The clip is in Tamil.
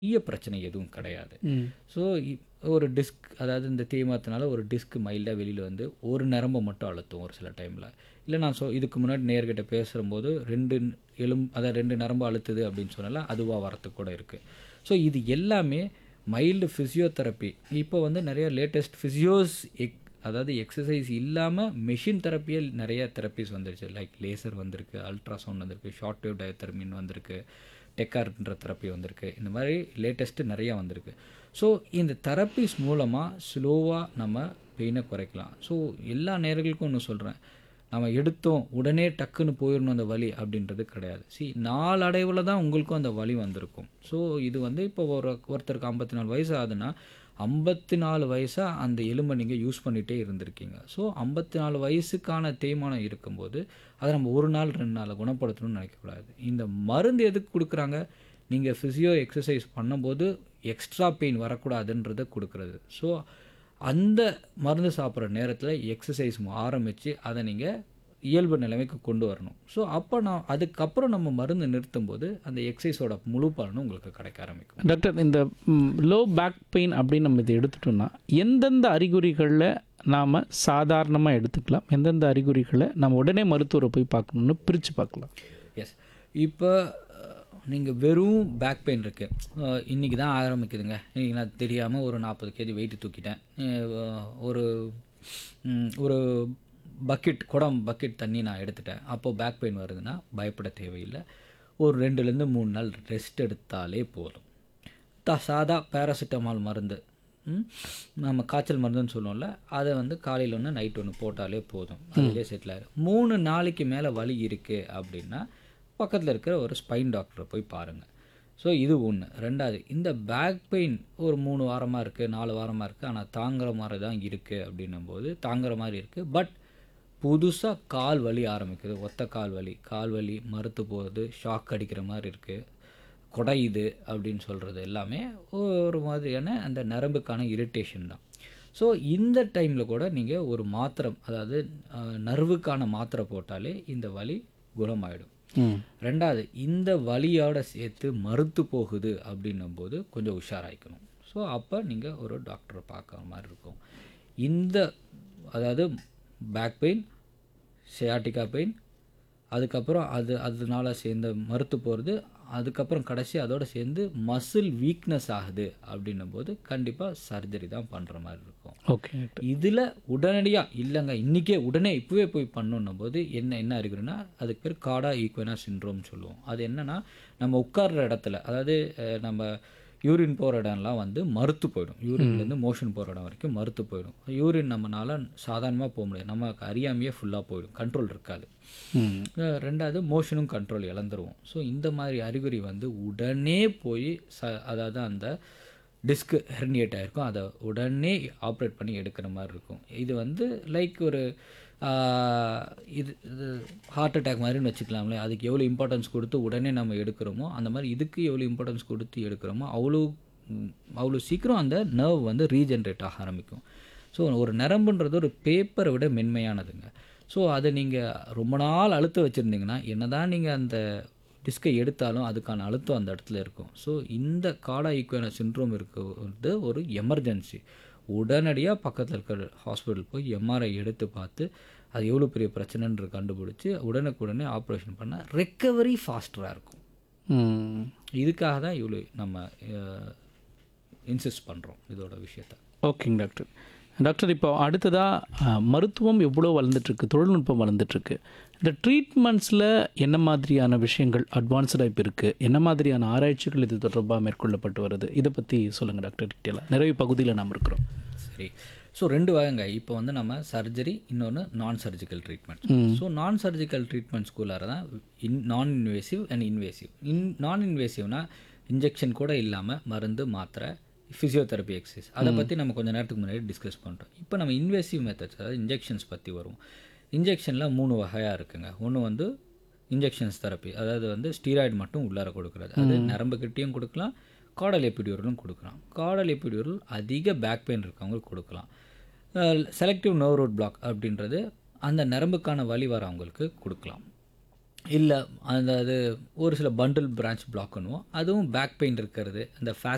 பெரிய பிரச்சனை எதுவும் கிடையாது ம் ஸோ ஒரு டிஸ்க் அதாவது இந்த தேய்மாத்தினால ஒரு டிஸ்க் மைல்டாக வெளியில் வந்து ஒரு நரம்பை மட்டும் அழுத்தும் ஒரு சில டைமில் இல்லை நான் சொ இதுக்கு முன்னாடி நேர்கிட்ட பேசும்போது ரெண்டு எலும் அதாவது ரெண்டு நரம்பு அழுத்துது அப்படின்னு சொன்னால அதுவாக வரத்துக்கு கூட இருக்குது ஸோ இது எல்லாமே மைல்டு ஃபிசியோதெரப்பி இப்போ வந்து நிறைய லேட்டஸ்ட் ஃபிசியோஸ் எக் அதாவது எக்ஸசைஸ் இல்லாமல் மெஷின் தெரப்பியில் நிறைய தெரப்பிஸ் வந்துருச்சு லைக் லேசர் வந்திருக்கு அல்ட்ராசவுண்ட் வந்திருக்கு ஷார்ட் வேவ் டயத்தெரமின் வந்திருக்கு டெக்கார்ன்ற தெரப்பி வந்திருக்கு இந்த மாதிரி லேட்டஸ்ட்டு நிறையா வந்திருக்கு ஸோ இந்த தெரப்பிஸ் மூலமாக ஸ்லோவாக நம்ம பெயினை குறைக்கலாம் ஸோ எல்லா நேர்களுக்கும் ஒன்று சொல்கிறேன் நம்ம எடுத்தோம் உடனே டக்குன்னு போயிடணும் அந்த வலி அப்படின்றது கிடையாது சி நாளடைவில் தான் உங்களுக்கும் அந்த வலி வந்திருக்கும் ஸோ இது வந்து இப்போ ஒரு ஒருத்தருக்கு ஐம்பத்தி நாலு வயசு ஆகுதுன்னா ஐம்பத்தி நாலு வயசாக அந்த எலும்பை நீங்கள் யூஸ் பண்ணிகிட்டே இருந்திருக்கீங்க ஸோ ஐம்பத்தி நாலு வயசுக்கான தேய்மானம் இருக்கும்போது அதை நம்ம ஒரு நாள் ரெண்டு நாளில் குணப்படுத்தணும்னு நினைக்கக்கூடாது இந்த மருந்து எதுக்கு கொடுக்குறாங்க நீங்கள் ஃபிசியோ எக்ஸசைஸ் பண்ணும்போது எக்ஸ்ட்ரா பெயின் வரக்கூடாதுன்றதை கொடுக்குறது ஸோ அந்த மருந்து சாப்பிட்ற நேரத்தில் எக்ஸசைஸ் ஆரம்பித்து அதை நீங்கள் இயல்பு நிலைமைக்கு கொண்டு வரணும் ஸோ அப்போ நான் அதுக்கப்புறம் நம்ம மருந்து நிறுத்தும்போது அந்த எக்ஸசைஸோட முழு பலனும் உங்களுக்கு கிடைக்க ஆரம்பிக்கும் டாக்டர் இந்த லோ பேக் பெயின் அப்படின்னு நம்ம இதை எடுத்துட்டோம்னா எந்தெந்த அறிகுறிகளில் நாம் சாதாரணமாக எடுத்துக்கலாம் எந்தெந்த அறிகுறிகளை நம்ம உடனே மருத்துவரை போய் பார்க்கணும்னு பிரித்து பார்க்கலாம் எஸ் இப்போ நீங்கள் வெறும் பேக் பெயின் இருக்குது இன்றைக்கி தான் ஆரம்பிக்குதுங்க இன்றைக்கி நான் தெரியாமல் ஒரு நாற்பது கேஜி வெயிட் தூக்கிட்டேன் அஹ் ஒரு ம், ஒரு பக்கெட் குடம் பக்கெட் தண்ணி நான் எடுத்துட்டேன் அப்போது பேக் பெயின் வருதுன்னா பயப்பட தேவையில்லை ஒரு ரெண்டுலேருந்து மூணு நாள் ரெஸ்ட் எடுத்தாலே போதும் த சாதா பேராசிட்டமால் மருந்து ம், நம்ம காய்ச்சல் மருந்துன்னு சொல்லுவோம்ல அதை வந்து காலையில் ஒன்று நைட் ஒன்று போட்டாலே போதும் அதிலே செட்டில் ஆயிடும் மூணு நாளைக்கு மேலே வலி இருக்குது அப்படின்னா பக்கத்தில் இருக்கிற ஒரு ஸ்பைன் டாக்டரை போய் பாருங்கள் ஸோ இது ஒன்று ரெண்டாவது இந்த பேக் பெயின் ஒரு மூணு வாரமாக இருக்குது நாலு வாரமாக இருக்குது ஆனால் தாங்குற மாதிரி தான் இருக்குது அப்படின்னும் போது தாங்குற மாதிரி இருக்குது பட் புதுசாக கால் வலி ஆரம்பிக்குது ஒத்த கால் வலி கால் வலி மறுத்து போகுது ஷாக் அடிக்கிற மாதிரி இருக்குது குடையுது அப்படின்னு சொல்கிறது எல்லாமே ஒரு மாதிரியான அந்த நரம்புக்கான இரிட்டேஷன் தான் ஸோ இந்த டைமில் கூட நீங்கள் ஒரு மாத்திரை அதாவது அஹ், நர்வுக்கான மாத்திரை போட்டாலே இந்த வலி குணமாயிடும் ம் ரெண்டாவது இந்த வலியோட சேர்த்து மறுத்து போகுது அப்படின்னும் போது கொஞ்சம் உஷாராயிக்கணும் ஸோ அப்போ நீங்கள் ஒரு டாக்டரை பார்க்குற மாதிரி இருக்கும் இந்த அதாவது பேக் பெயின் சியாட்டிக்கா பெயின் அதுக்கப்புறம் அது அதனால சேர்ந்த மறுத்து போகிறது அதுக்கப்புறம் கடைசி அதோட சேர்ந்து மசில் வீக்னஸ் ஆகுது அப்படின்னும் போது கண்டிப்பாக சர்ஜரி தான் பண்ணுற மாதிரி இருக்கும் ஓகே டாக்டர் இதில் உடனடியாக இல்லைங்க இன்றைக்கே உடனே இப்போவே போய் பண்ணணும் போது என்ன என்ன அறிகுறினா அதுக்கு பேர் காடா ஈக்குவனா சின்ரோம் சொல்லுவோம் அது என்னன்னா நம்ம உட்கார்ற இடத்துல அதாவது அஹ், நம்ம யூரின் போகிற இடம்லாம் வந்து மறுத்து போயிடும் யூரின்லேருந்து மோஷன் போகிற இடம் வரைக்கும் மறுத்து போயிடும் யூரின் நம்மனால சாதாரணமாக போக முடியாது நமக்கு அறியாமையே ஃபுல்லாக போயிடும் கண்ட்ரோல் இருக்காது ம் அஹ் ரெண்டாவது மோஷனும் கண்ட்ரோல் இழந்துருவோம் ஸோ இந்த மாதிரி அறிகுறி வந்து உடனே போய் ச அதாவது அந்த டிஸ்க் ஹெர்னியேட் ஆகிருக்கும் அதை உடனே ஆப்ரேட் பண்ணி எடுக்கிற மாதிரி இருக்கும் இது வந்து லைக் ஒரு ஆஹ், இது இது ஹார்ட் அட்டாக் மாதிரின்னு வச்சுக்கலாம்ல அதுக்கு எவ்வளோ இம்பார்ட்டன்ஸ் கொடுத்து உடனே நம்ம எடுக்கிறோமோ அந்த மாதிரி இதுக்கு எவ்வளோ இம்பார்ட்டன்ஸ் கொடுத்து எடுக்கிறோமோ அவ்வளோ ம், அவ்வளோ சீக்கிரம் அந்த நர்வ் வந்து ரீஜென்ரேட் ஆக ஆரம்பிக்கும் ஸோ ஒரு நரம்புன்றது ஒரு பேப்பரை விட மென்மையானதுங்க ஸோ அதை நீங்கள் ரொம்ப நாள் அழுத்த வச்சுருந்தீங்கன்னா என்னதான் நீங்கள் அந்த டிஸ்கை எடுத்தாலும் அதுக்கான அழுத்தம் அந்த இடத்துல இருக்கும் ஸோ இந்த காடா ஈக்குவன சின்ட்ரோம் இருக்கிறது ஒரு எமர்ஜென்சி உடனடியாக பக்கத்தில் இருக்கிற ஹாஸ்பிட்டல் போய் எம்ஆர்ஐ எடுத்து பார்த்து அது எவ்வளோ பெரிய பிரச்சனைன்ற கண்டுபிடிச்சி உடனுக்குடனே ஆப்ரேஷன் பண்ணால் ரெக்கவரி ஃபாஸ்டராக இருக்கும் ம் இதுக்காக தான் இவ்வளோ நம்ம இன்சிஸ்ட் பண்ணுறோம் இதோட விஷயத்த ஓகேங்க டாக்டர் டாக்டர் இப்போ அடுத்ததாக மருத்துவம் எவ்வளோ வளர்ந்துட்டுருக்கு தொழில்நுட்பம் வளர்ந்துட்டுருக்கு இந்த ட்ரீட்மெண்ட்ஸில் என்ன மாதிரியான விஷயங்கள் அட்வான்ஸ்டாக இப்போ இருக்குது என்ன மாதிரியான ஆராய்ச்சிகள் இது தொடர்பாக மேற்கொள்ளப்பட்டு வருது இதை பற்றி சொல்லுங்கள் டாக்டர் டீட்டெயிலாக நிறைய பகுதியில் நாம் இருக்கிறோம் சரி ஸோ ரெண்டு வகைங்க இப்போ வந்து நம்ம சர்ஜரி இன்னொன்று நான் சர்ஜிக்கல் ட்ரீட்மெண்ட் ஸோ நான் சர்ஜிக்கல் ட்ரீட்மெண்ட்ஸ்குள்ளார தான் இன் நான் இன்வேசிவ் அண்ட் இன்வேசிவ் இன் நான் இன்வேசிவ்னா இன்ஜெக்ஷன் கூட இல்லாமல் மருந்து மாத்திரை ஃபிசியோதெரப்பி எக்ஸசைஸ் அதை பற்றி நம்ம கொஞ்சம் நேரத்துக்கு முன்னாடி டிஸ்கஸ் பண்ணுறோம் இப்போ நம்ம இன்வேசிவ் மெத்தட்ஸ் அதாவது இன்ஜெக்ஷன்ஸ் பற்றி வரும் இன்ஜெக்ஷனில் மூணு வகையாக இருக்குங்க ஒன்று வந்து இன்ஜெக்ஷன்ஸ் தெரப்பி அதாவது வந்து ஸ்டீராய்டு மட்டும் உள்ளார கொடுக்குறது அது நரம்புக்கிட்டேயும் கொடுக்கலாம் காடல் எபிடியூரலும் கொடுக்கலாம் காடல் எபிடியூரல் அதிக பேக் பெயின் இருக்கவங்களுக்கு கொடுக்கலாம் செலக்டிவ் நர்வ் ரோட் பிளாக் அப்படின்றது அந்த நரம்புக்கான வலி வரவங்களுக்கு கொடுக்கலாம் இல்லை அந்த அது ஒரு சில பண்டில் பிரான்ச் பிளாக் பண்ணுவோம் அதுவும் பேக் பெயின் இருக்கிறது அந்த ஃபேஸ்